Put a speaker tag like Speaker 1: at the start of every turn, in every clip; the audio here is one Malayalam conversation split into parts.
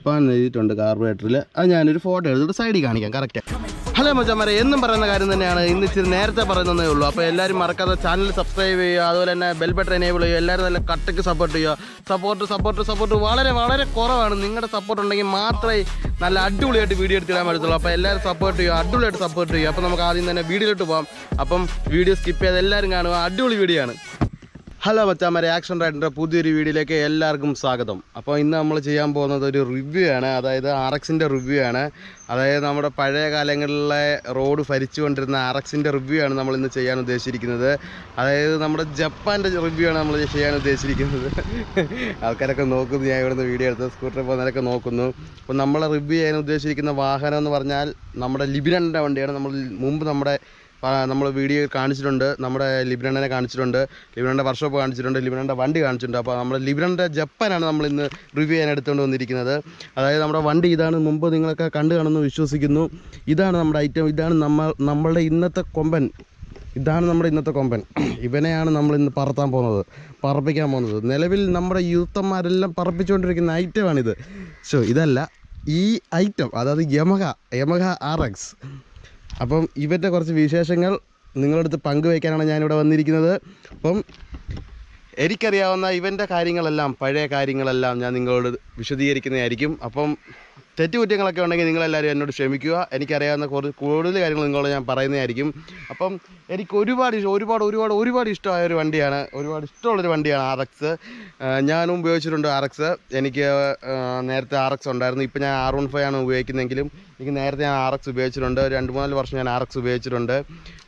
Speaker 1: ജപ്പാൻ എന്ന് എഴുതിയിട്ടുണ്ട് കാർബറേറ്ററിൽ അത് ഞാനൊരു ഫോട്ടോ എടുത്തിട്ട് സൈഡിൽ കാണിക്കാം കറക്റ്റ് ഹലോ മച്ചാമാരെ എന്നും പറയുന്ന കാര്യം തന്നെയാണ് ഇന്ന് ഇച്ചിരി നേരത്തെ പറയുന്നതേ ഉള്ളൂ അപ്പോൾ എല്ലാവരും മറക്കാതെ ചാനൽ സബ്സ്ക്രൈബ് ചെയ്യുക അതുപോലെ തന്നെ ബെൽ ബട്ടൺ എനേബിൾ ചെയ്യുക എല്ലാവരും നല്ല കട്ടയ്ക്ക് സപ്പോർട്ട് ചെയ്യുക സപ്പോർട്ട് സപ്പോർട്ട് സപ്പോർട്ട് വളരെ വളരെ കുറവാണ് നിങ്ങളുടെ സപ്പോർട്ട് ഉണ്ടെങ്കിൽ മാത്രമേ നല്ല അടിപൊളിയായിട്ട് വീഡിയോ എടുത്തിടാൻ പറ്റത്തുള്ളൂ അപ്പോൾ എല്ലാവരും സപ്പോർട്ട് ചെയ്യുക അടിപൊളിയായിട്ട് സപ്പോർട്ട് ചെയ്യുക അപ്പോൾ നമുക്ക് ആദ്യം തന്നെ വീഡിയോയിലോട്ട് പോകാം അപ്പം വീഡിയോ സ്കിപ്പ് ചെയ്ത് എല്ലാവരും കാണുക അടിപൊളി വീഡിയോ ആണ് ഹലോ മച്ചാമാരെ ആക്ഷൻ റൈഡറിൻ്റെ പുതിയൊരു വീഡിയോയിലേക്ക് എല്ലാവർക്കും സ്വാഗതം അപ്പോൾ ഇന്ന് നമ്മൾ ചെയ്യാൻ പോകുന്നത് ഒരു റിവ്യൂ ആണ് അതായത് ആർ എക്സിൻ്റെ റിവ്യൂ ആണ് അതായത് നമ്മുടെ പഴയ കാലങ്ങളിലെ റോഡ് ഭരിച്ചുകൊണ്ടിരുന്ന ആർ എക്സിൻ്റെ റിവ്യൂ ആണ് നമ്മൾ ഇന്ന് ചെയ്യാൻ ഉദ്ദേശിച്ചിരിക്കുന്നത് അതായത് നമ്മുടെ ജപ്പാൻ്റെ റിവ്യൂ ആണ് നമ്മൾ ചെയ്യാൻ ഉദ്ദേശിച്ചിരിക്കുന്നത് ആൾക്കാരൊക്കെ നോക്കുന്നു ഞാൻ ഇവിടുന്ന് വീഡിയോ എടുത്ത് സ്കൂട്ടറിൽ പോകുന്നവരൊക്കെ നോക്കുന്നു അപ്പോൾ നമ്മൾ റിവ്യൂ ചെയ്യാൻ ഉദ്ദേശിച്ചിരിക്കുന്ന വാഹനം എന്ന് പറഞ്ഞാൽ നമ്മുടെ ലിബിനൻ്റെ വണ്ടിയാണ് നമ്മൾ മുമ്പ് നമ്മുടെ നമ്മൾ വീഡിയോ കാണിച്ചിട്ടുണ്ട് നമ്മുടെ ലിബിനണ്ണനെ കാണിച്ചിട്ടുണ്ട് ലിബിനൻ്റെ വർക്ക്ഷോപ്പ് കാണിച്ചിട്ടുണ്ട് ലിബിനൻ്റെ വണ്ടി കാണിച്ചിട്ടുണ്ട് അപ്പോൾ നമ്മുടെ ലിബിനൻ്റെ ജപ്പാനാണ് നമ്മൾ ഇന്ന് റിവ്യൂ ചെയ്യാൻ എടുത്തുകൊണ്ട് വന്നിരിക്കുന്നത് അതായത് നമ്മുടെ വണ്ടി ഇതാണ് മുമ്പ് നിങ്ങളൊക്കെ കണ്ടു കാണുന്നു വിശ്വസിക്കുന്നു ഇതാണ് നമ്മുടെ ഐറ്റം ഇതാണ് നമ്മൾ നമ്മളുടെ ഇന്നത്തെ കൊമ്പൻ ഇതാണ് നമ്മുടെ ഇന്നത്തെ കൊമ്പൻ ഇവനെയാണ് നമ്മൾ ഇന്ന് പറത്താൻ പോകുന്നത് പറപ്പിക്കാൻ പോകുന്നത് നിലവിൽ നമ്മുടെ യൂത്തന്മാരെല്ലാം പറപ്പിച്ചുകൊണ്ടിരിക്കുന്ന ഐറ്റമാണിത് സോ ഇതല്ല ഈ ഐറ്റം അതായത് യമഹ യമഹ ആർ എക്സ് അപ്പം ഇവൻ്റെ കുറച്ച് വിശേഷങ്ങൾ നിങ്ങളുടെ അടുത്ത് പങ്കുവയ്ക്കാനാണ് ഞാനിവിടെ വന്നിരിക്കുന്നത് അപ്പം എനിക്കറിയാവുന്ന ഇവൻ്റെ കാര്യങ്ങളെല്ലാം പഴയ കാര്യങ്ങളെല്ലാം ഞാൻ നിങ്ങളോട് വിശദീകരിക്കുന്നതായിരിക്കും അപ്പം തെറ്റുകുറ്റങ്ങളൊക്കെ ഉണ്ടെങ്കിൽ നിങ്ങളെല്ലാവരും എന്നോട് ക്ഷമിക്കുക എനിക്കറിയാവുന്ന കുറച്ച് കൂടുതൽ കാര്യങ്ങൾ നിങ്ങളോട് ഞാൻ പറയുന്നതായിരിക്കും അപ്പം എനിക്ക് ഒരുപാട് ഇഷ്ടം ഒരുപാട് ഒരുപാട് ഒരുപാട് ഇഷ്ടമായ ഒരു വണ്ടിയാണ് ഒരുപാട് ഇഷ്ടമുള്ളൊരു വണ്ടിയാണ് ആർ എക്സ് ഞാനും ഉപയോഗിച്ചിട്ടുണ്ട് ആർ എക്സ് എനിക്ക് ആ, നേരത്തെ ആർ എക്സ് ഉണ്ടായിരുന്നു ഇപ്പം ഞാൻ ആർ വൺ ഫൈവ് ആണ് ഉപയോഗിക്കുന്നതെങ്കിലും എനിക്ക് നേരത്തെ ഞാൻ ആർ എക്സ് ഉപയോഗിച്ചിട്ടുണ്ട് ഒരു രണ്ട് മൂന്നാല് വർഷം ഞാൻ ആർ എക്സ് ഉപയോഗിച്ചിട്ടുണ്ട്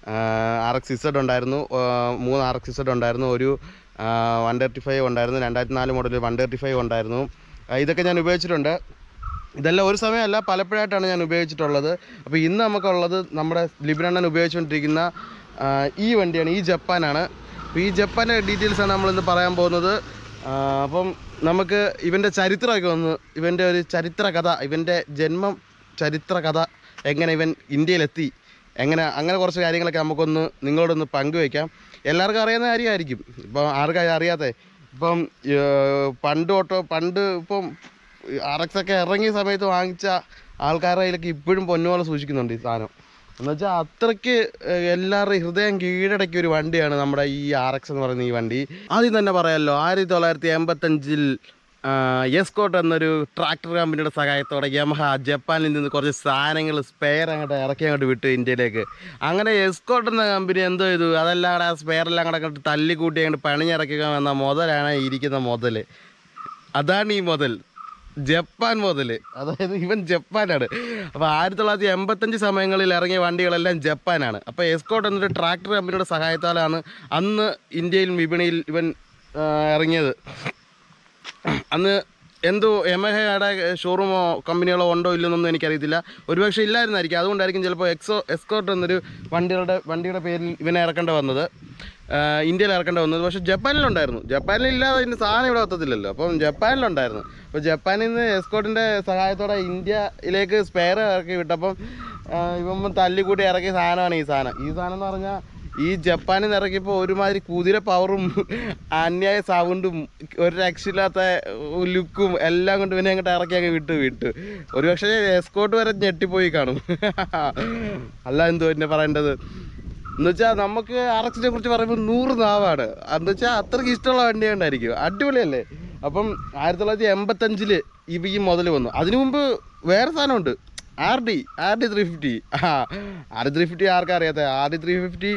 Speaker 1: ആർ എക്സ് ഇസഡ് ഉണ്ടായിരുന്നു ആ, മൂന്ന് ആർ എക്സ് ഇസഡ് ഉണ്ടായിരുന്നു ഒരു വൺ തേർട്ടി ഫൈവ് ഉണ്ടായിരുന്നു രണ്ടായിരത്തി നാല് മോഡൽ വൺ തേർട്ടി ഫൈവ് ഉണ്ടായിരുന്നു ആ, ഇതൊക്കെ ഞാൻ ഉപയോഗിച്ചിട്ടുണ്ട് ഇതെല്ലാം ഒരു സമയമല്ല പലപ്പോഴായിട്ടാണ് ഞാൻ ഉപയോഗിച്ചിട്ടുള്ളത് അപ്പോൾ ഇന്ന് നമുക്കുള്ളത് നമ്മുടെ ലിബിനണ്ണൻ ഉപയോഗിച്ചുകൊണ്ടിരിക്കുന്ന ആ, ഈ വണ്ടിയാണ് ഈ ജപ്പാനാണ് അപ്പോൾ ഈ ജപ്പാൻ്റെ ഡീറ്റെയിൽസാണ് നമ്മളിന്ന് പറയാൻ പോകുന്നത് ആ, അപ്പം നമുക്ക് ഇവൻ്റെ ചരിത്രമൊക്കെ ഒന്ന് ഇവൻ്റെ ഒരു ചരിത്ര കഥ ഇവൻ്റെ ജന്മം ചരിത്ര കഥ എങ്ങനെ ഇവൻ ഇന്ത്യയിലെത്തി എങ്ങനെ അങ്ങനെ കുറച്ച് കാര്യങ്ങളൊക്കെ നമുക്കൊന്ന് നിങ്ങളോടൊന്ന് പങ്കുവയ്ക്കാം എല്ലാവർക്കും അറിയുന്ന കാര്യമായിരിക്കും ഇപ്പം ആർക്കും അറിയാത്ത ഇപ്പം ഏർ, പണ്ട് തൊട്ടോ പണ്ട് ഇപ്പം ആർ എക്സ് ഒക്കെ ഇറങ്ങിയ സമയത്ത് വാങ്ങിച്ച ആൾക്കാരുടെ കയ്യിലൊക്കെ ഇപ്പോഴും പൊന്നുപോലെ സൂക്ഷിക്കുന്നുണ്ട് ഈ സാധനം എന്ന് വെച്ചാൽ അത്രയ്ക്ക് ഏർ, എല്ലാവരുടെയും ഹൃദയം കീഴടക്കിയ ഒരു വണ്ടിയാണ് നമ്മുടെ ഈ ആർ എക്സ് എന്ന് പറയുന്ന ഈ വണ്ടി ആദ്യം തന്നെ പറയാമല്ലോ ആയിരത്തി തൊള്ളായിരത്തി എൺപത്തഞ്ചിൽ എസ്കോട്ട് എന്നൊരു ട്രാക്ടർ കമ്പനിയുടെ സഹായത്തോടെ യമഹ ജപ്പാനിൽ നിന്ന് കുറച്ച് സാധനങ്ങൾ സ്പെയർ അങ്ങോട്ട് ഇറക്കി അങ്ങോട്ട് വിട്ടു ഇന്ത്യയിലേക്ക് അങ്ങനെ എസ്കോട്ട് എന്ന കമ്പനി എന്തോ ചെയ്തു അതെല്ലാം കൂടെ ആ സ്പെയറെല്ലാം കൂടെ അങ്ങോട്ട് തല്ലിക്കൂട്ടി അങ്ങോട്ട് പണിഞ്ഞിറക്കുക എന്ന മുതലാണ് ഈ ഇരിക്കുന്ന മുതൽ അതാണ് ഈ മുതൽ ജപ്പാൻ മുതൽ അതായത് ഇവൻ ജപ്പാനാണ് അപ്പോൾ ആയിരത്തി തൊള്ളായിരത്തി എൺപത്തഞ്ച് സമയങ്ങളിൽ ഇറങ്ങിയ വണ്ടികളെല്ലാം ജപ്പാനാണ് അപ്പോൾ എസ്കോട്ട് എന്നൊരു ട്രാക്ടർ കമ്പനിയുടെ സഹായത്താലാണ് അന്ന് ഇന്ത്യയിൽ വിപണിയിൽ ഇവൻ ആ, ഇറങ്ങിയത് അന്ന് എന്തോ യമഹയുടെ ഷോറൂമോ കമ്പനികളോ ഉണ്ടോ ഇല്ലെന്നൊന്നും എനിക്കറിയത്തില്ല ഒരുപക്ഷെ ഇല്ലായിരുന്നായിരിക്കും അതുകൊണ്ടായിരിക്കും ചിലപ്പോൾ എക്സോ എസ്കോട്ട് എന്നൊരു വണ്ടികളുടെ വണ്ടിയുടെ പേരിൽ ഇവനെ ഇറക്കേണ്ട വന്നത് ആ, ഇന്ത്യയിൽ ഇറക്കേണ്ട വന്നത് പക്ഷേ ജപ്പാനിലുണ്ടായിരുന്നു ജപ്പാനിലില്ലാതെ ഇതിൻ്റെ സാധനം ഇവിടെ എത്തത്തില്ലല്ലോ അപ്പം ജപ്പാനിലുണ്ടായിരുന്നു അപ്പോൾ ജപ്പാനിൽ നിന്ന് എസ്കോട്ടിൻ്റെ സഹായത്തോടെ ഇന്ത്യയിലേക്ക് സ്പെയർ ഇറക്കി വിട്ടപ്പം ആ, ഇവൻ തല്ലിക്കൂട്ടി ഇറക്കിയ സാധനമാണ് ഈ സാധനം ഈ സാധനം എന്ന് പറഞ്ഞാൽ ഈ ജപ്പാനിൽ നിന്ന് ഇറക്കിയപ്പോൾ ഒരുമാതിരി കുതിര പവറും അന്യായ സൗണ്ടും ഒരു രക്ഷയില്ലാത്ത ലുക്കും എല്ലാം കൊണ്ട് പിന്നെ അങ്ങോട്ട് ഇറക്കി അങ്ങ് വിട്ടു വിട്ടു ഒരുപക്ഷെ എസ്കോട്ട് വരെ ഞെട്ടിപ്പോയി കാണും അല്ല എന്തോ എന്നെ പറയേണ്ടത് എന്ന് വെച്ചാൽ നമുക്ക് അറക്സിനെ കുറിച്ച് പറയുമ്പോൾ നൂറ് നാവാണ് എന്ന് വെച്ചാൽ അത്രയ്ക്ക് ഇഷ്ടമുള്ള വണ്ടി കൊണ്ടായിരിക്കും അടിപൊളിയല്ലേ അപ്പം ആയിരത്തി തൊള്ളായിരത്തി എൺപത്തഞ്ചില് ഈ ഈ മുതൽ വന്നു അതിനു മുമ്പ് വേറെ സാധനമുണ്ട് R D R D three fifty ആ ആർ ഡി ത്രീ ഫിഫ്റ്റി ആർക്കും അറിയാത്ത ആർ ഡി ത്രീ ഫിഫ്റ്റി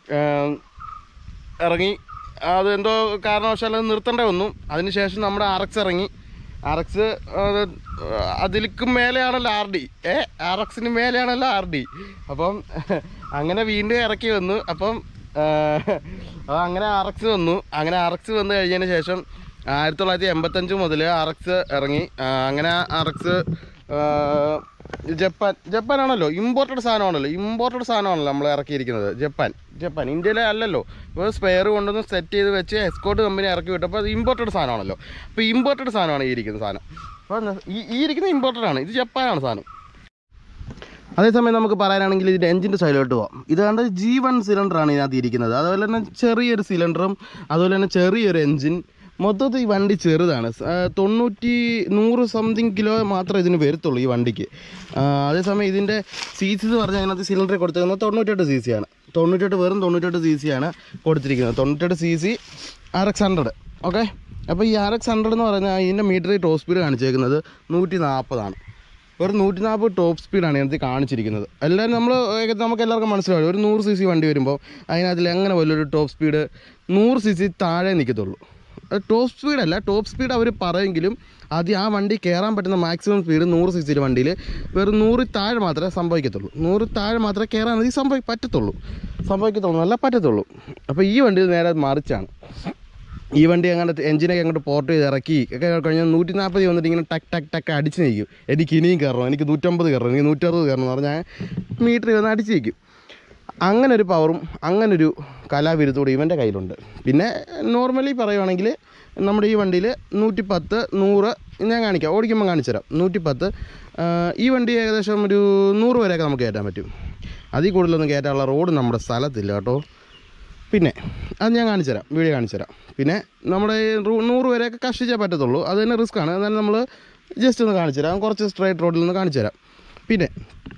Speaker 1: ഇറങ്ങി അത് എന്തോ കാരണവശാൽ അത് നിർത്തേണ്ട വന്നു അതിനുശേഷം നമ്മുടെ ആർ എക്സ് ഇറങ്ങി ആർ എക്സ് അതിൽക്കും മേലെയാണല്ലോ ആർ ഡി ഏ ആർ എക്സിന് മേലെയാണല്ലോ ആർ ഡി അപ്പം അങ്ങനെ വീണ്ടും ഇറക്കി വന്നു അപ്പം ആ, അത് അങ്ങനെ ആർ എക്സ് വന്നു അങ്ങനെ ആർ എക്സ് വന്നു കഴിഞ്ഞതിന് ശേഷം ആയിരത്തി തൊള്ളായിരത്തി എൺപത്തഞ്ച് മുതൽ ആർ എക്സ് ഇറങ്ങി ആ, അങ്ങനെ ആർ എക്സ് ജപ്പാൻ ജപ്പാനാണല്ലോ ഇമ്പോർട്ടഡ് സാധനമാണല്ലോ ഇമ്പോർട്ടഡ് സാധനമാണല്ലോ നമ്മൾ ഇറക്കിയിരിക്കുന്നത് ജപ്പാൻ ജപ്പാൻ ഇന്ത്യയിലെ അല്ലല്ലോ ഇപ്പോൾ സ്പെയർ കൊണ്ടുവന്ന് സെറ്റ് ചെയ്ത് വെച്ച് എസ്കോട്ട് കമ്പനി ഇറക്കി വിട്ടപ്പോൾ അത് ഇമ്പോർട്ടഡ് സാധനമാണല്ലോ അപ്പോൾ ഇമ്പോർട്ടഡ് സാധനമാണ് ഈ ഇരിക്കുന്ന സാധനം അപ്പോൾ ഈ ഈ ഇരിക്കുന്ന ഇമ്പോർട്ടഡ് ആണ് ഇത് ജപ്പാനാണ് സാധനം അതേസമയം നമുക്ക് പറയാനാണെങ്കിൽ ഇതിൻ്റെ എഞ്ചിൻ്റെ സൈഡിലോട്ട് പോകാം ഇതാണ്ട് ജി വൺ സിലിണ്ടറാണ് ഇതിനകത്ത് ഇരിക്കുന്നത് അതുപോലെ തന്നെ ചെറിയൊരു സിലിണ്ടറും അതുപോലെ തന്നെ ചെറിയൊരു എഞ്ചിൻ മൊത്തത്തിൽ ഈ വണ്ടി ചെറുതാണ് സ- ആ, തൊണ്ണൂറ്റി നൂറ് സംതിങ് കിലോ മാത്രമേ ഇതിന് വരത്തുള്ളൂ ഈ വണ്ടിക്ക് ആ, അതേസമയം ഇതിൻ്റെ സി സി എന്ന് പറഞ്ഞാൽ അതിനകത്ത് സിലിണ്ടർ കൊടുത്തിരിക്കുന്നത് തൊണ്ണൂറ്റെട്ട് സി സി ആണ് തൊണ്ണൂറ്റെട്ട് വെറും തൊണ്ണൂറ്റെട്ട് സി സി ആണ് കൊടുത്തിരിക്കുന്നത് തൊണ്ണൂറ്റെട്ട് C C R X hundred okay അപ്പോൾ ഈ ആർ എക്സ് ഹൺഡ്രഡ് എന്ന് പറഞ്ഞാൽ ഇതിൻ്റെ മീറ്ററിൽ ടോപ്പ് സ്പീഡ് കാണിച്ചേക്കുന്നത് നൂറ്റി നാൽപ്പതാണ് ഒരു നൂറ്റി നാൽപ്പത് ടോപ്പ് സ്പീഡാണ് ഇതിനകത്ത് കാണിച്ചിരിക്കുന്നത് എല്ലാവരും നമ്മൾ നമുക്ക് എല്ലാവർക്കും മനസ്സിലാവും ഒരു നൂറ് സി സി വണ്ടി വരുമ്പോൾ അതിനകത്തിൽ എങ്ങനെ വലിയൊരു ടോപ്പ് സ്പീഡ് നൂറ് സി സി താഴെ നിൽക്കത്തുള്ളൂ ടോപ്പ് സ്പീഡല്ല ടോപ്പ് സ്പീഡ് അവർ പറയെങ്കിലും ആദ്യം ആ വണ്ടി കയറാൻ പറ്റുന്ന മാക്സിമം സ്പീഡ് നൂറ് സി സിയുടെ വണ്ടിയിൽ വെറും നൂറിൽ താഴെ മാത്രമേ സംഭവിക്കത്തുള്ളൂ നൂറിൽ താഴെ മാത്രമേ കയറാൻ ഇത് സംഭവി പറ്റത്തുള്ളൂ സംഭവിക്കത്തുള്ളൂ നല്ല പറ്റത്തുള്ളൂ അപ്പോൾ ഈ വണ്ടിയിൽ നേരെ മറിച്ചാണ് ഈ വണ്ടി അങ്ങോട്ട് എഞ്ചിനൊക്കെ അങ്ങോട്ട് പോർട്ട് ചെയ്ത് ഇറക്കി ഒക്കെ കഴിഞ്ഞാൽ നൂറ്റി നാൽപ്പത് വന്നിട്ട് ഇങ്ങനെ ടക്ക് ടക്ക് ടക്ക് അടിച്ച് നിൽക്കും എനിക്ക് ഇനിയും കയറണം എനിക്ക് നൂറ്റമ്പത് കയറണം എനിക്ക് നൂറ്ററുപത് കയറണം എന്ന് പറഞ്ഞാൽ മീറ്ററിൽ വന്ന് അടിച്ച് നിൽക്കും അങ്ങനെ ഒരു പവറും അങ്ങനെ ഒരു കലാവിരുദ്ധൂടെ ഇവൻ്റെ കയ്യിലുണ്ട് പിന്നെ നോർമലി പറയുവാണെങ്കിൽ നമ്മുടെ ഈ വണ്ടിയിൽ നൂറ്റി പത്ത് നൂറ് ഞാൻ കാണിക്കാം ഓടിക്കുമ്പോൾ കാണിച്ചു തരാം നൂറ്റി പത്ത് ഈ വണ്ടി ഏകദേശം ഒരു നൂറ് വരെയൊക്കെ നമുക്ക് കയറ്റാൻ പറ്റും അതിൽ കൂടുതലൊന്നും കയറ്റാനുള്ള റോഡ് നമ്മുടെ സ്ഥലത്തില്ല കേട്ടോ പിന്നെ അത് ഞാൻ കാണിച്ചു തരാം വീഡിയോ കാണിച്ചു തരാം പിന്നെ നമ്മുടെ ഈ റൂ- നൂറ് വരെയൊക്കെ കഷ്ടിച്ചേ പറ്റത്തുള്ളൂ അത് തന്നെ റിസ്ക് ആണ് എന്നാലും നമ്മൾ ജസ്റ്റ് ഒന്ന് കാണിച്ചു തരാം കുറച്ച് സ്ട്രൈറ്റ് റോഡിൽ നിന്ന് കാണിച്ചു തരാം പിന്നെ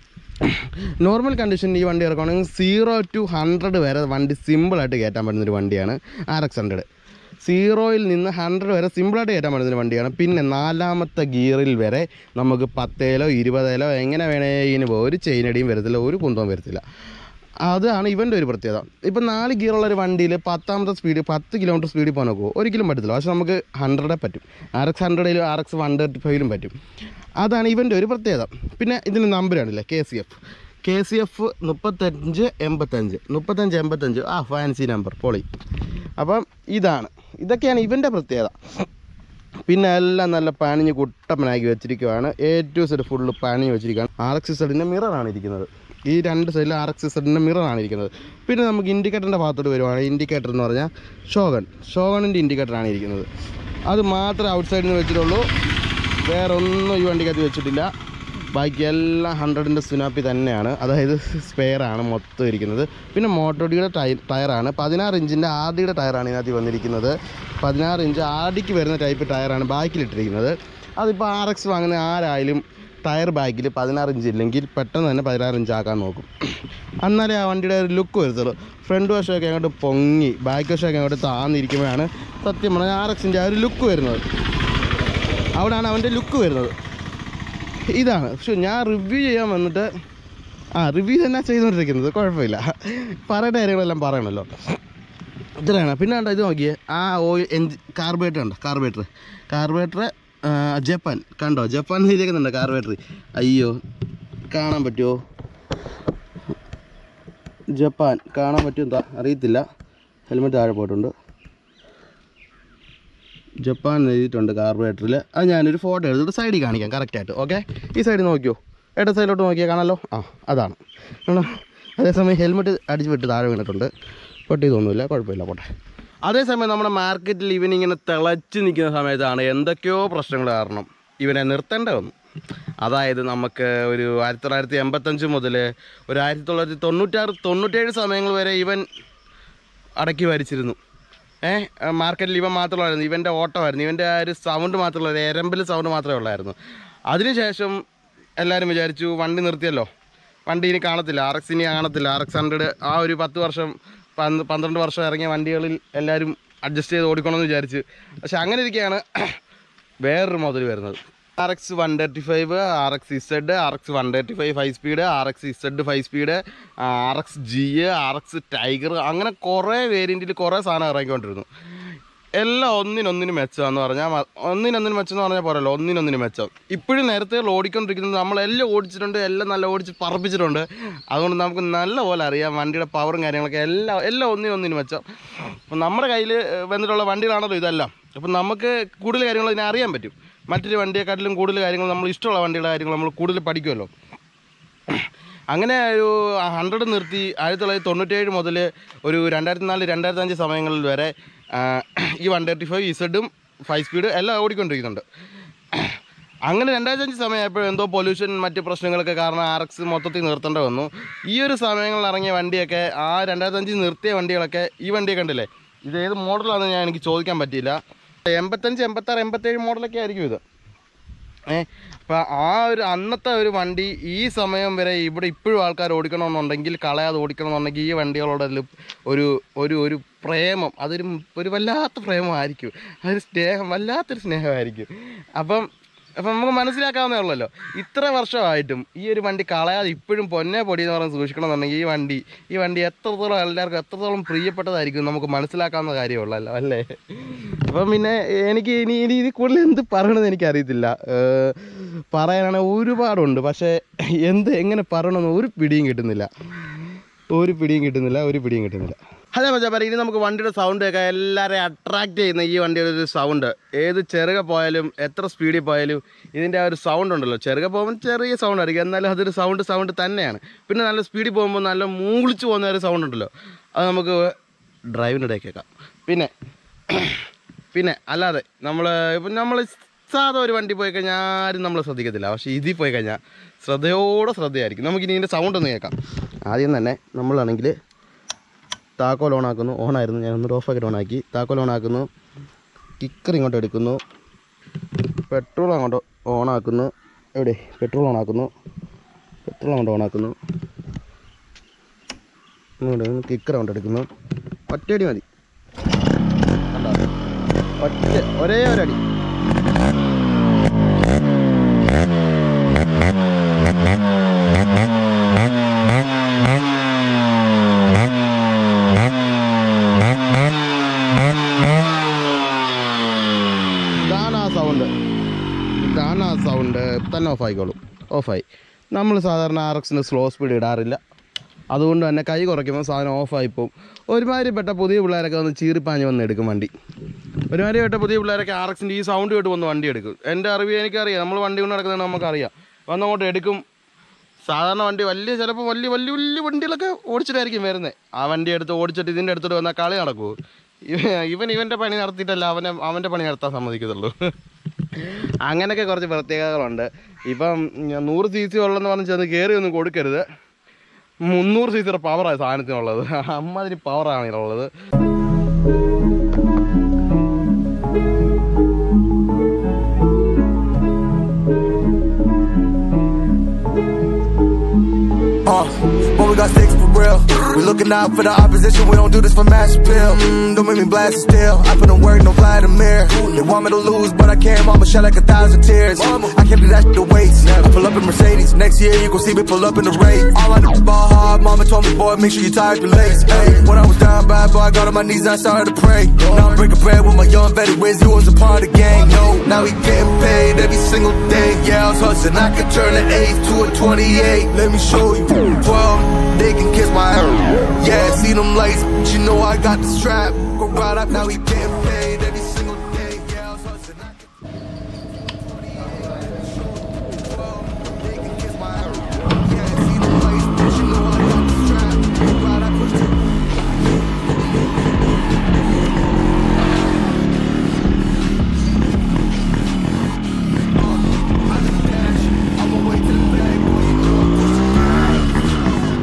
Speaker 1: നോർമൽ കണ്ടീഷനിൽ ഈ വണ്ടി ഇറക്കുകയാണെങ്കിൽ സീറോ ടു ഹൺഡ്രഡ് വരെ വണ്ടി സിമ്പിളായിട്ട് കയറ്റാൻ പറ്റുന്ന ഒരു വണ്ടിയാണ് ആർ എക്സ് ഹൺഡ്രഡ് സീറോയിൽ നിന്ന് ഹൺഡ്രഡ് വരെ സിമ്പിളായിട്ട് കയറ്റാൻ പറ്റുന്ന ഒരു വണ്ടിയാണ് പിന്നെ നാലാമത്തെ ഗിയറിൽ വരെ നമുക്ക് പത്തേലോ ഇരുപതേലോ എങ്ങനെ വേണേലും പോകും ഒരു ചെയിനടിയും വരത്തില്ല ഒരു കുന്തവും വരത്തില്ല അതാണ് ഇവൻ്റെ ഒരു പ്രത്യേകത ഇപ്പം നാല് ഗിയറുള്ള ഒരു വണ്ടിയിൽ പത്താമത്തെ സ്പീഡ് പത്ത് കിലോമീറ്റർ സ്പീഡിൽ പോകാൻ നോക്കുമോ ഒരിക്കലും പറ്റത്തില്ല പക്ഷെ നമുക്ക് ഹൺഡ്രഡേ പറ്റും ആർ എക്സ് ഹൺഡ്രഡിലും ആർ എക്സ് വൺ തേർട്ടി ഫൈവിലും പറ്റും അതാണ് ഇവൻ്റെ ഒരു പ്രത്യേകത പിന്നെ ഇതിന് നമ്പറാണില്ലേ K C F K C F മുപ്പത്തഞ്ച് എൺപത്തഞ്ച് മുപ്പത്തഞ്ച് എൺപത്തഞ്ച് ആ ഫാൻസി നമ്പർ പൊളി അപ്പം ഇതാണ് ഇതൊക്കെയാണ് ഇവൻ്റെ പ്രത്യേകത പിന്നെ എല്ലാം നല്ല പണിഞ്ഞ് കുട്ടപ്പനാക്കി വെച്ചിരിക്കുവാണ് എ ടു സെഡ് ഫുള്ള് പണിഞ്ഞ് വെച്ചിരിക്കുകയാണ് ആർ എക്സ് സെഡിൻ്റെ മിററാണ് ഇരിക്കുന്നത് ഈ രണ്ട് സൈഡിൽ ആർ എക്സ് സെഡിൻ്റെ മിററാണ് ഇരിക്കുന്നത് പിന്നെ നമുക്ക് ഇൻഡിക്കേറ്ററിൻ്റെ ഭാഗത്തോട്ട് വരുവാണ് ഇൻഡിക്കേറ്റർ എന്ന് പറഞ്ഞാൽ ഷോഗൺ ഷോഗണിൻ്റെ ഇൻഡിക്കേറ്ററാണ് ഇരിക്കുന്നത് അത് മാത്രമേ ഔട്ട് സൈഡിൽ നിന്ന് വെച്ചിട്ടുള്ളൂ വേറെ ഒന്നും ഈ വണ്ടിക്കകത്ത് വെച്ചിട്ടില്ല ബാക്കി എല്ലാം ഹൺഡ്രഡിൻ്റെ സുനാപ്പി തന്നെയാണ് അതായത് സ്പെയർ ആണ് മൊത്തം ഇരിക്കുന്നത് പിന്നെ മോട്ടോഡിയുടെ ടൈ ടയറാണ് പതിനാറ് ഇഞ്ചിൻ്റെ ആർഡിയുടെ ടയറാണ് ഇതിനകത്ത് വന്നിരിക്കുന്നത് പതിനാറ് ഇഞ്ച് ആർഡിക്ക് വരുന്ന ടൈപ്പ് ടയറാണ് ബാക്കിലിട്ടിരിക്കുന്നത് അതിപ്പോൾ ആർ എക്സ് വാങ്ങുന്ന ആരായാലും ടയർ ബാക്കിൽ പതിനാറ് ഇഞ്ച് ഇല്ലെങ്കിൽ പെട്ടെന്ന് തന്നെ പതിനാറ് ഇഞ്ച് ആക്കാൻ നോക്കും എന്നാലേ ആ വണ്ടിയുടെ ഒരു ലുക്ക് വരത്തുള്ളൂ ഫ്രണ്ട് വശമൊക്കെ അങ്ങോട്ട് പൊങ്ങി ബാക്ക് വശമൊക്കെ അങ്ങോട്ട് താന്നിരിക്കുമ്പോഴാണ് സത്യം പറഞ്ഞാൽ ആർ എക്സിൻ്റെ ആ ഒരു ലുക്ക് വരുന്നത് അവിടെയാണ് അവൻ്റെ ലുക്ക് വരുന്നത് ഇതാണ് പക്ഷെ ഞാൻ റിവ്യൂ ചെയ്യാൻ വന്നിട്ട് ആ റിവ്യൂ തന്നെ ചെയ്തുകൊണ്ടിരിക്കുന്നത് കുഴപ്പമില്ല പറയേണ്ട കാര്യങ്ങളെല്ലാം പറയണമല്ലോ ഇത്രയാണ് പിന്നെ കണ്ടോ ഇത് നോക്കിയേ ആ ഓയിൽ എൻജി കാർബറേറ്റർ ഉണ്ടോ കാർബറേറ്റർ കാർബറേറ്റർ ജപ്പാൻ കണ്ടോ ജപ്പാൻ എഴുതിയേക്കുന്നുണ്ട് കാർബറേറ്റർ അയ്യോ കാണാൻ പറ്റുമോ ജപ്പാൻ കാണാൻ പറ്റും എന്താ അറിയത്തില്ല ഹെൽമെറ്റ് താഴെ പോയിട്ടുണ്ട് ജപ്പാൻ എന്ന് എഴുതിയിട്ടുണ്ട് കാർബറേറ്ററിൽ അത് ഞാനൊരു ഫോട്ടോ എടുത്തിട്ട് സൈഡിൽ കാണിക്കാം കറക്റ്റായിട്ട് ഓക്കെ ഈ സൈഡിൽ നോക്കിയോ ഇട സൈഡിലോട്ട് നോക്കിയാൽ കാണാമല്ലോ ആ അതാണ് കണ്ടോ അതേസമയം ഹെൽമെറ്റ് അടിച്ച് വിട്ട് താഴെ വീണിട്ടുണ്ട് പൊട്ടി തോന്നുന്നില്ല കുഴപ്പമില്ല പോട്ടെ അതേസമയം നമ്മുടെ മാർക്കറ്റിൽ ഇവനിങ്ങനെ തിളച്ച് നിൽക്കുന്ന സമയത്താണ് എന്തൊക്കെയോ പ്രശ്നങ്ങൾ കാരണം ഇവനെ നിർത്തേണ്ട വന്നു അതായത് നമുക്ക് ഒരു ആയിരത്തി തൊള്ളായിരത്തി എൺപത്തഞ്ച് മുതൽ ഒരു ആയിരത്തി തൊള്ളായിരത്തി തൊണ്ണൂറ്റാറ് തൊണ്ണൂറ്റേഴ് സമയങ്ങൾ വരെ ഇവൻ അടക്കി ഭരിച്ചിരുന്നു ഏഹ് മാർക്കറ്റിൽ ഇവൻ മാത്രമായിരുന്നു ഇവൻ്റെ ഓട്ടമായിരുന്നു ഇവൻ്റെ ആ ഒരു സൗണ്ട് മാത്രമല്ല ഒരു എരമ്പിൽ സൗണ്ട് മാത്രമേ ഉള്ളായിരുന്നു അതിനുശേഷം എല്ലാവരും വിചാരിച്ചു വണ്ടി നിർത്തിയല്ലോ വണ്ടി ഇനി കാണത്തില്ല ആർ എക്സ് ഇനി കാണത്തില്ല ആർ എക്സ് ഹൺഡ്രഡ് ആ ഒരു പത്ത് വർഷം പന്ത് പന്ത്രണ്ട് വർഷം ഇറങ്ങിയ വണ്ടികളിൽ എല്ലാവരും അഡ്ജസ്റ്റ് ചെയ്ത് ഓടിക്കണമെന്ന് വിചാരിച്ച് പക്ഷെ അങ്ങനെ ഇരിക്കുകയാണ് വേറൊരു മുതൽ വരുന്നത് R X one thirty five R X Z R X one thirty five five speed R X Z five speed R X G R X tiger അങ്ങനെ കുറേ വേരിയൻറ്റിൽ കുറേ സാധനം ഇറങ്ങിക്കൊണ്ടിരുന്നു എല്ലാം ഒന്നിനൊന്നിന് മെച്ചമെന്ന് പറഞ്ഞാൽ മ- ഒന്നിനൊന്നിന് മെച്ചം എന്ന് പറഞ്ഞാൽ പോരല്ലോ ഒന്നിനൊന്നിന് മെച്ചം ഇപ്പോഴും നേരത്തെ ഓടിക്കൊണ്ടിരിക്കുന്നത് നമ്മളെല്ലാം ഓടിച്ചിട്ടുണ്ട് എല്ലാം നല്ല ഓടിച്ച് പറപ്പിച്ചിട്ടുണ്ട് അതുകൊണ്ട് നമുക്ക് നല്ല പോലെ അറിയാം വണ്ടിയുടെ പവറും കാര്യങ്ങളൊക്കെ എല്ലാം എല്ലാം ഒന്നിനൊന്നിന് മെച്ചം അപ്പം നമ്മുടെ കയ്യിൽ വന്നിട്ടുള്ള വണ്ടികളാണല്ലോ ഇതെല്ലാം അപ്പം നമുക്ക് കൂടുതൽ കാര്യങ്ങൾ ഇതിനെ അറിയാൻ പറ്റും മറ്റൊരു വണ്ടിയെക്കാട്ടിലും കൂടുതൽ കാര്യങ്ങൾ നമ്മൾ ഇഷ്ടമുള്ള വണ്ടിയുടെ കാര്യങ്ങൾ നമ്മൾ കൂടുതൽ പഠിക്കുമല്ലോ അങ്ങനെ ഒരു ഹൺഡ്രഡ് നിർത്തി ആയിരത്തി തൊള്ളായിരത്തി തൊണ്ണൂറ്റേഴ് മുതൽ ഒരു രണ്ടായിരത്തി നാല് രണ്ടായിരത്തി അഞ്ച് സമയങ്ങളിൽ വരെ ആ, ഈ വൺ തേർട്ടി ഫൈവ് ഇസഡും ഫൈവ് സ്പീഡ് എല്ലാം ഓടിക്കൊണ്ടിരിക്കുന്നുണ്ട് അങ്ങനെ രണ്ടായിരത്തി അഞ്ച് സമയമായപ്പോൾ എന്തോ പൊല്യൂഷൻ മറ്റ് പ്രശ്നങ്ങളൊക്കെ കാരണം ആർ എക്സ് മൊത്തത്തിൽ നിർത്തേണ്ട വന്നു ഈ ഒരു സമയങ്ങളിൽ ഇറങ്ങിയ വണ്ടിയൊക്കെ ആ രണ്ടായിരത്തി അഞ്ചിൽ നിർത്തിയ വണ്ടികളൊക്കെ ഈ വണ്ടിയെ കണ്ടില്ലേ ഇത് ഏത് മോഡലാണെന്ന് ഞാൻ എനിക്ക് ചോദിക്കാൻ പറ്റിയില്ല എൺപത്തഞ്ച് എൺപത്താറ് എൺപത്തേഴ് മോഡലൊക്കെ ആയിരിക്കും ഇത് ഏ അപ്പം ആ ഒരു അന്നത്തെ ഒരു വണ്ടി ഈ സമയം വരെ ഇവിടെ ഇപ്പോഴും ആൾക്കാർ ഓടിക്കണമെന്നുണ്ടെങ്കിൽ കളയാതെ ഓടിക്കണമെന്നുണ്ടെങ്കിൽ ഈ വണ്ടികളോട് ഒരു ഒരു ഒരു പ്രേമം അതൊരു ഒരു വല്ലാത്ത പ്രേമമായിരിക്കും അതൊരു സ്നേഹം വല്ലാത്തൊരു സ്നേഹമായിരിക്കും അപ്പം അപ്പം നമുക്ക് മനസ്സിലാക്കാവുന്നേ ഉള്ളല്ലോ ഇത്ര വർഷമായിട്ടും ഈ ഒരു വണ്ടി കളയാതെ ഇപ്പോഴും പൊന്നെ പൊടി എന്ന് പറഞ്ഞ് സൂക്ഷിക്കണമെന്നുണ്ടെങ്കിൽ ഈ വണ്ടി ഈ വണ്ടി എത്രത്തോളം എല്ലാവർക്കും എത്രത്തോളം പ്രിയപ്പെട്ടതായിരിക്കും നമുക്ക് മനസ്സിലാക്കാവുന്ന കാര്യമുള്ളല്ലോ അല്ലേ അപ്പം പിന്നെ എനിക്ക് ഇനി ഇനി ഇതിൽ കൂടുതൽ എന്ത് പറയണമെന്ന് എനിക്കറിയത്തില്ല ഏഹ് പറയാനാണെങ്കിൽ ഒരുപാടുണ്ട് പക്ഷേ എന്ത് എങ്ങനെ പറയണമെന്ന് ഒരു പിടിയും കിട്ടുന്നില്ല ഒരു പിടിയും കിട്ടുന്നില്ല ഒരു പിടിയും കിട്ടുന്നില്ല അതെ മച്ചാ പറയാം ഇനി നമുക്ക് വണ്ടിയുടെ സൗണ്ട് കേൾക്കാം എല്ലാവരെയും അട്രാക്ട് ചെയ്യുന്ന ഈ വണ്ടിയുടെ ഒരു സൗണ്ട് ഏത് ചെറുക പോയാലും എത്ര സ്പീഡിൽ പോയാലും ഇതിൻ്റെ ആ ഒരു സൗണ്ട് ഉണ്ടല്ലോ ചെറുക പോകുമ്പോൾ ചെറിയ സൗണ്ട് ആയിരിക്കും എന്നാലും അതൊരു സൗണ്ട് സൗണ്ട് തന്നെയാണ് പിന്നെ നല്ല സ്പീഡിൽ പോകുമ്പോൾ നല്ല മൂളിച്ച് പോകുന്ന ഒരു സൗണ്ട് ഉണ്ടല്ലോ അത് നമുക്ക് ഡ്രൈവിനിടെ കേൾക്കാം പിന്നെ പിന്നെ അല്ലാതെ നമ്മൾ ഇപ്പം നമ്മൾ സാധാ ഒരു വണ്ടി പോയി കഴിഞ്ഞാൽ ആരും നമ്മൾ ശ്രദ്ധിക്കത്തില്ല പക്ഷേ ഇതിൽ പോയി കഴിഞ്ഞാൽ ശ്രദ്ധയോടെ ശ്രദ്ധയായിരിക്കും നമുക്കിനി ഇതിൻ്റെ സൗണ്ട് ഒന്ന് കേൾക്കാം ആദ്യം തന്നെ നമ്മളാണെങ്കിൽ താക്കോൽ ഓണാക്കുന്നു ഓണായിരുന്നു ഞാൻ ഒന്ന് ഓഫാക്കിയിട്ട് ഓണാക്കി താക്കോൽ ഓണാക്കുന്നു കിക്കർ ഇങ്ങോട്ട് എടുക്കുന്നു പെട്രോൾ അങ്ങോട്ട് ഓണാക്കുന്നു എവിടെ പെട്രോൾ ഓണാക്കുന്നു പെട്രോൾ അങ്ങോട്ട് ഓണാക്കുന്നു ഇങ്ങോട്ട് കിക്കർ അങ്ങോട്ട് എടുക്കുന്നു ഒറ്റയടി മതി കണ്ടോ ഒറ്റ ഒരേ ഒരടി ഇതാണ് ആ സൗണ്ട് ഇതാണ് ആ സൗണ്ട് തന്നെ ഓഫ് ആയിക്കോളും ഓഫായി നമ്മൾ സാധാരണ ആർ എക്സിന് സ്ലോ സ്പീഡ് ഇടാറില്ല അതുകൊണ്ട് തന്നെ കൈ കുറയ്ക്കുമ്പോൾ സാധനം ഓഫായി പോകും ഒരുമാതിരിപ്പെട്ട പുതിയ പിള്ളേരൊക്കെ വന്ന് ചീറിപ്പാഞ്ഞ് വന്ന് എടുക്കും വണ്ടി ഒരുമാതിരിപ്പെട്ട പുതിയ പിള്ളേരൊക്കെ ആർ എക്സിൻ്റെ ഈ സൗണ്ട് കേട്ട് വന്ന് വണ്ടി എടുക്കും എൻ്റെ അറിവ് എനിക്കറിയാം നമ്മൾ വണ്ടി കൊണ്ട് നടക്കുന്നത് നമുക്കറിയാം വന്നങ്ങോട്ട് എടുക്കും സാധാരണ വണ്ടി വലിയ ചിലപ്പോൾ വലിയ വലിയ വലിയ വണ്ടികളൊക്കെ ഓടിച്ചിട്ടായിരിക്കും വരുന്നത് ആ വണ്ടി എടുത്ത് ഓടിച്ചിട്ട് ഇതിൻ്റെ അടുത്തോട്ട് വന്നാൽ കളി നടക്കുമോ ഇവ- ഇവൻ ഇവൻ്റെ പണി നടത്തിയിട്ടല്ല അവനെ അവൻ്റെ പണി നടത്താൻ സമ്മതിക്കത്തുള്ളൂ അങ്ങനെയൊക്കെ കുറച്ച് പ്രത്യേകതകളുണ്ട് ഇപ്പം ഞാൻ നൂറ് സി സി ഉള്ളതെന്ന് പറഞ്ഞ് ചെന്ന് കയറി ഒന്നും കൊടുക്കരുത് മുന്നൂറ് സി സിയുടെ പവറാണ് സാധനത്തിനുള്ളത് അമ്മാതിരി പവറാണ് ഇതിനുള്ളത്
Speaker 2: Uh, when we got sticks for real. We looking out for the opposition, we don't do this for mass appeal. Mm, don't make me blast it still. I put in work, no Vladimir. They want me to lose, but I can't. Mama shed like a thousand tears. I can't leave that shit to waste. I pull up in Mercedes. Next year, you gon' see me pull up in the race. All I do is ball hard. Mama told me, boy, make sure you tie up your legs. Hey, when I was down bad, boy, I got on my knees, I started to pray. Now I'm breaking bread with my young vet. Where's you was a part of the gang? No, now we getting paid every single day. Yeah, I was hustling. I could turn an 8 to a 28. Let me show you. 12, they can kiss my ass. Yeah, see them lights, but you know I got the strap. Go right up, now we getting paid every single day. Yeah, I was hustling. I could they can kiss my ass. Yeah, see them lights, but you know I got the strap. Go right up, push it. I'ma wait till the bag, boy, you know I'm pushing.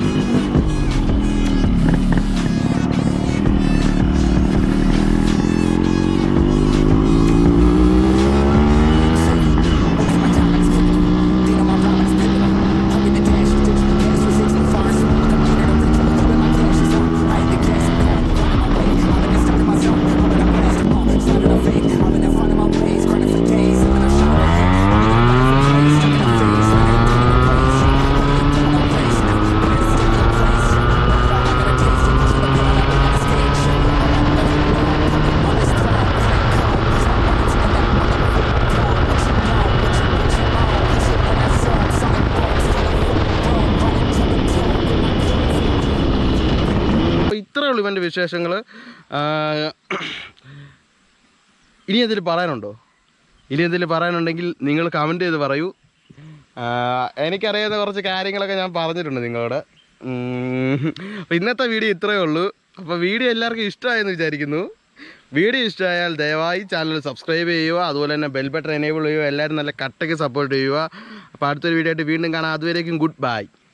Speaker 1: അപ്പോൾ ഇത്രയേ ഉള്ളൂ ഇവൻ്റെ വിശേഷങ്ങൾ ഇനി എന്തെങ്കിലും പറയാനുണ്ടോ ഇനി എന്തെങ്കിലും പറയാനുണ്ടെങ്കിൽ നിങ്ങൾ കമൻറ്റ് ചെയ്ത് പറയൂ ആ, എനിക്കറിയാവുന്ന കുറച്ച് കാര്യങ്ങളൊക്കെ ഞാൻ പറഞ്ഞിട്ടുണ്ട് നിങ്ങളോട് അപ്പോൾ ഇന്നത്തെ വീഡിയോ ഇത്രയേ ഉള്ളൂ അപ്പോൾ വീഡിയോ എല്ലാവർക്കും ഇഷ്ടമായെന്ന് വിചാരിക്കുന്നു വീഡിയോ ഇഷ്ടമായാൽ ദയവായി ചാനൽ സബ്സ്ക്രൈബ് ചെയ്യുക അതുപോലെ തന്നെ ബെൽ ബട്ടൺ എനേബിൾ ചെയ്യുക എല്ലാവരും നല്ല കട്ടയ്ക്ക് സപ്പോർട്ട് ചെയ്യുക അപ്പോൾ അടുത്തൊരു വീഡിയോ ആയിട്ട് വീണ്ടും കാണാം അതുവരേക്കും ഗുഡ് ബൈ